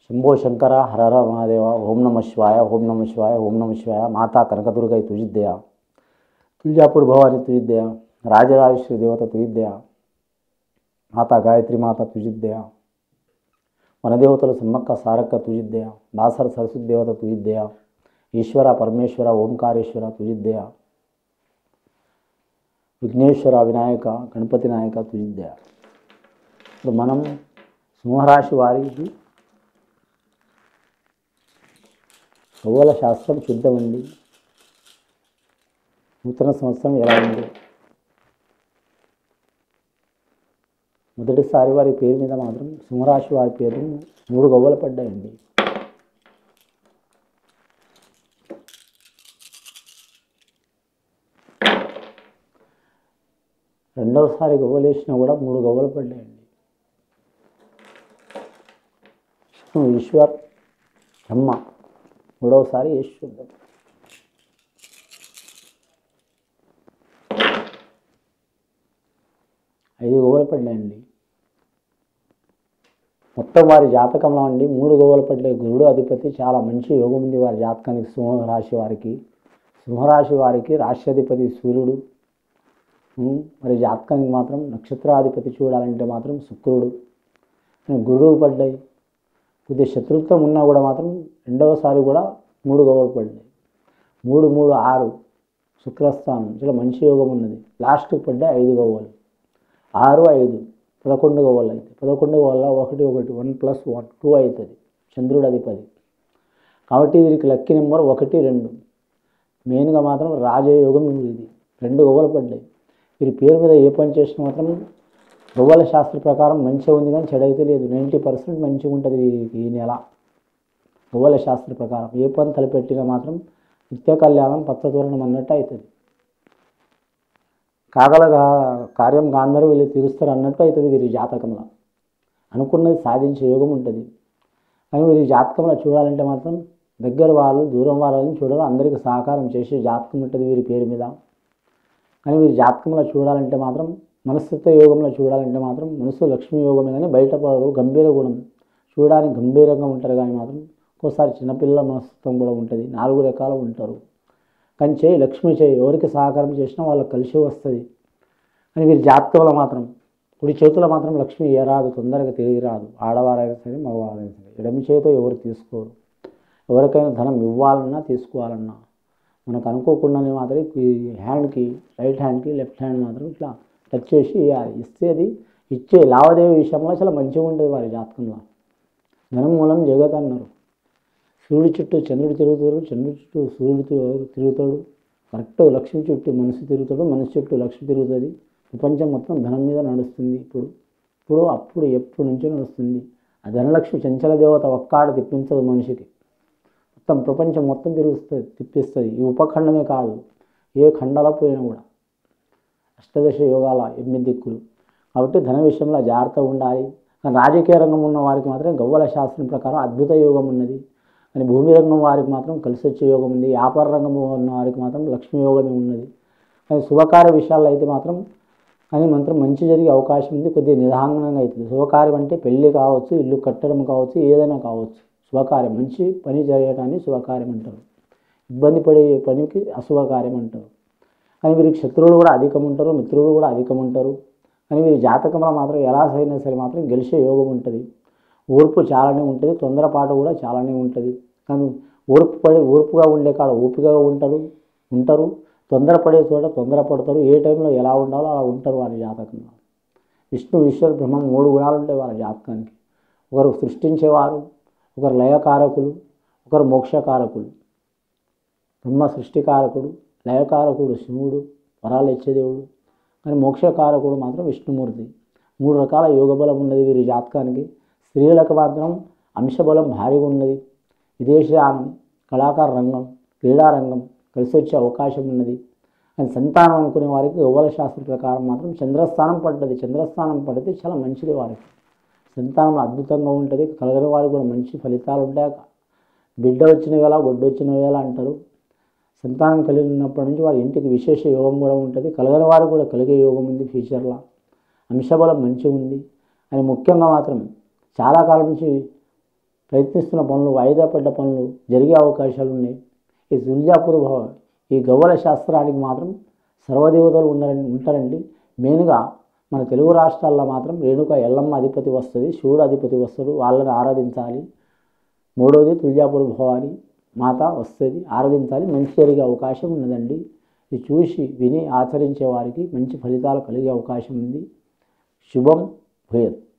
శంభో శంకర హరహర మహాదేవ ఓం నమ శివాయ ఓం నమ శివాయ ఓం నమ శివాయ మాతా కనకదుర్గై తుజిద్దయ తుల్జాపూర్ భవాని తుజిద్దయ రాజరాజేశ్వరి దేవత తుజిద్దయ మాతా గాయత్రి మాత తుజిద్దయ వనదేవతలు సమ్మక్క సారక్క తుజిద్దయ బాసర సరస్వతి దేవత తుజిద్దయ ఈశ్వర పరమేశ్వర ఓంకారేశ్వర తుజిద్దయ విఘ్నేశ్వర వినాయక గణపతి నాయక తుజిద్దయ ఇప్పుడు మనం సింహరాశి వారికి ఖగోళ శాస్త్రం చూద్దామండి నూతన సంవత్సరం ఎలా ఉంది మొదటిసారి వారి పేరు మీద మాత్రం సింహరాశి వారి పేరు మూడు గవ్వలు పడ్డాయండి రెండవసారి గవ్వలు వేసినా కూడా మూడు గవ్వలు పడ్డాయండి విష్ణు ఈశ్వర్ బ్రహ్మ మూడవసారి వేసి చూద్దాం ఐదు గోవలు పడ్డాయండి మొత్తం వారి జాతకంలో అండి మూడు గోవలు పడ్డాయి గురుడు అధిపతి చాలా మంచి యోగం ఉంది వారి జాతకానికి సింహరాశి వారికి సింహరాశి వారికి రాష్ట్రాధిపతి సూర్యుడు ఉమ్, మరి జాతకానికి మాత్రం నక్షత్రాధిపతి చూడాలంటే మాత్రం శుక్రుడు గురువు పడ్డాయి కొద్దిగా శత్రుత్వం ఉన్నా కూడా మాత్రం రెండవసారి కూడా మూడు గోవలు పడ్డాయి మూడు మూడు ఆరు శుక్రస్థానం చాలా మంచి యోగం ఉన్నది లాస్ట్కి పడ్డాయి ఐదు గవ్వలు ఆరు ఐదు పదకొండు గవ్వలు అయితే పదకొండు గవ్వల ఒకటి ఒకటి వన్ ప్లస్ వన్ టూ అవుతుంది చంద్రుడు అధిపతి కాబట్టి వీరికి లక్కీ నెంబర్ ఒకటి రెండు మెయిన్గా మాత్రం రాజయోగం ఇది రెండు గవ్వలు పడ్డాయి వీరి పేరు మీద ఏ పని చేసినా మాత్రం గవ్వల శాస్త్ర ప్రకారం మంచిగా ఉంది కానీ చెడైతే లేదు నైంటీ పర్సెంట్ మంచిగా ఉంటుంది వీరికి ఈ నెల గవ్వల శాస్త్ర ప్రకారం ఏ పని తలపెట్టినా మాత్రం నిత్య కళ్యాణం పచ్చతోరణం అన్నట్టు అవుతుంది కాగల గా- కార్యం గాంధర్వ వీళ్ళు తీరుస్తారు అన్నట్టు అవుతుంది వీరి జాతకంలో అనుకున్నది సాధించే యోగం ఉంటుంది కానీ వీరి జాతకంలో చూడాలంటే మాత్రం దగ్గర వాళ్ళు దూరం వాళ్ళని చూడాలి అందరికీ సహకారం చేసే జాతకం ఉంటుంది వీరి పేరు మీద కానీ వీరి జాతకంలో చూడాలంటే మాత్రం మనస్తత్వ యోగంలో చూడాలంటే మాత్రం మనసు లక్ష్మీ యోగమే కానీ బయటపడరు గంభీర గుణం చూడడానికి గంభీరంగా ఉంటారు కానీ మాత్రం ఒక్కోసారి చిన్నపిల్లల మనస్తత్వం కూడా ఉంటుంది నాలుగు రకాలు ఉంటారు కానీ చేయి లక్ష్మి చేయి ఎవరికి సహకారం చేసినా వాళ్ళకి కలిసి వస్తుంది కానీ వీరి జాతకంలో మాత్రం కుడి చేతిలో మాత్రం లక్ష్మి ఏ రాదు తొందరగా తిరిగి రాదు ఆడవారైనా సరే మగవారైనా సరే ఎడమి చేతితో ఎవరు తీసుకోరు ఎవరికైనా ధనం ఇవ్వాలన్నా తీసుకోవాలన్నా మనకు అనుకోకుండానే మాత్రం ఈ హ్యాండ్కి రైట్ హ్యాండ్కి లెఫ్ట్ హ్యాండ్ మాత్రం ఇట్లా టచ్ చేసి ఇవ్వాలి ఇస్తే అది ఇచ్చే లావాదేవీ విషయంలో చాలా మంచిగా ఉంటుంది వారి జాతకంలో ధనం మూలం జగత్ అన్నారు సూర్యుడి చుట్టూ చంద్రుడు తిరుగుతాడు చంద్రుడి చుట్టూ సూర్యుడు తిరు- తిరుగుతాడు కరెక్ట్ లక్ష్మి చుట్టూ మనసు తిరుగుతాడు మనసు చుట్టూ లక్ష్మి తిరుగుతుంది ప్రపంచం మొత్తం ధనం మీద నడుస్తుంది ఇప్పుడు ఇప్పుడు అప్పుడు ఎప్పుడు నుంచో నడుస్తుంది ఆ ధనలక్ష్మి చంచల దేవత ఒక్కాడ తిప్పించదు మనిషికి మొత్తం ప్రపంచం మొత్తం తిరుగుస్తుంది తిప్పిస్తుంది ఈ ఉపఖండమే కాదు ఏ ఖండాలో పోయినా కూడా అష్టదశ యోగాల ఎనిమిది దిక్కులు కాబట్టి ధన విషయంలో జాగ్రత్తగా ఉండాలి కానీ రాజకీయ రంగం ఉన్న వారికి మాత్రం గవ్వల శాస్త్రం ప్రకారం అద్భుత యోగం ఉన్నది కానీ భూమి రంగం వారికి మాత్రం కలిసి వచ్చే యోగం ఉంది వ్యాపార రంగం ఉన్న వారికి మాత్రం లక్ష్మీ యోగమే ఉన్నది కానీ శుభకార్య విషయాల్లో అయితే మాత్రం కానీ మాత్రం మంచి జరిగే అవకాశం ఉంది కొద్దిగా నిదానంగా అవుతుంది శుభకార్యం అంటే పెళ్ళి కావచ్చు ఇల్లు కట్టడం కావచ్చు ఏదైనా కావచ్చు శుభకార్యం మంచి పని జరగటాన్ని శుభకార్యం అంటారు ఇబ్బంది పడే పనికి అశుభకార్యం అంటారు కానీ వీరికి శత్రువులు కూడా అధికం ఉంటారు మిత్రులు కూడా అధికం ఉంటారు కానీ వీరి జాతకంలో మాత్రం ఎలా అయినా సరే మాత్రం గెలిచే యోగం ఉంటుంది ఓర్పు చాలానే ఉంటుంది తొందరపాటు కూడా చాలానే ఉంటుంది కానీ ఓర్పు పడి ఓర్పుగా ఉండే కాడ ఓపికగా ఉంటారు ఉంటారు తొందరపడే చోట తొందరపడతారు ఏ టైంలో ఎలా ఉండాలో అలా ఉంటారు వారి జాతకంలో విష్ణు ఈశ్వర బ్రహ్మం మూడు గుణాలు ఉంటాయి వారి జాతకానికి ఒకరు సృష్టించేవారు ఒకరు లయకారకులు ఒకరు మోక్షకారకులు బ్రహ్మ సృష్టికారకుడు లయకారకుడు శివుడు వరాలు ఇచ్చేదేవుడు కానీ మోక్షకారకుడు మాత్రం విష్ణుమూర్తి మూడు రకాల యోగ బలం ఉన్నది వీరి జాతకానికి స్త్రీలకు మాత్రం అంశబలం భారీగా ఉన్నది విదేశయానం కళాకార రంగం క్రీడా రంగం కలిసి వచ్చే అవకాశం ఉన్నది కానీ సంతానం అనుకునే వారికి యోగల శాస్త్ర ప్రకారం మాత్రం చంద్రస్థానం పడ్డది చంద్రస్థానం పడితే చాలా మంచిది వారికి సంతానం అద్భుతంగా ఉంటుంది కలగని వారికి కూడా మంచి ఫలితాలు ఉంటాయి బిడ్డ వచ్చిన వేళ గొడ్డు వచ్చిన వేళ అంటారు సంతానం కలిగినప్పటి నుంచి వారి ఇంటికి విశేష యోగం కూడా ఉంటుంది కలగని వారికి కూడా కలిగే యోగం ఉంది ఫ్యూచర్లో అంశబలం మంచిగా ఉంది అని ముఖ్యంగా మాత్రం చాలా కాలం నుంచి ప్రయత్నిస్తున్న పనులు వాయిదా పడ్డ పనులు జరిగే అవకాశాలు ఉన్నాయి ఈ తుల్జాపూర్ భవ ఈ గవ్వల శాస్త్రానికి మాత్రం సర్వదేవతలు ఉన్నారని ఉంటారండి మెయిన్గా మన తెలుగు రాష్ట్రాల్లో మాత్రం రేణుక ఎల్లమ్మ అధిపతి వస్తుంది శివుడు అధిపతి వస్తాడు వాళ్ళని ఆరాధించాలి మూడవది తుల్జాపూర్ భవాని మాత వస్తుంది ఆరాధించాలి మంచి జరిగే అవకాశం ఉన్నదండి ఇది చూసి విని ఆచరించే వారికి మంచి ఫలితాలు కలిగే అవకాశం ఉంది శుభం భూయత్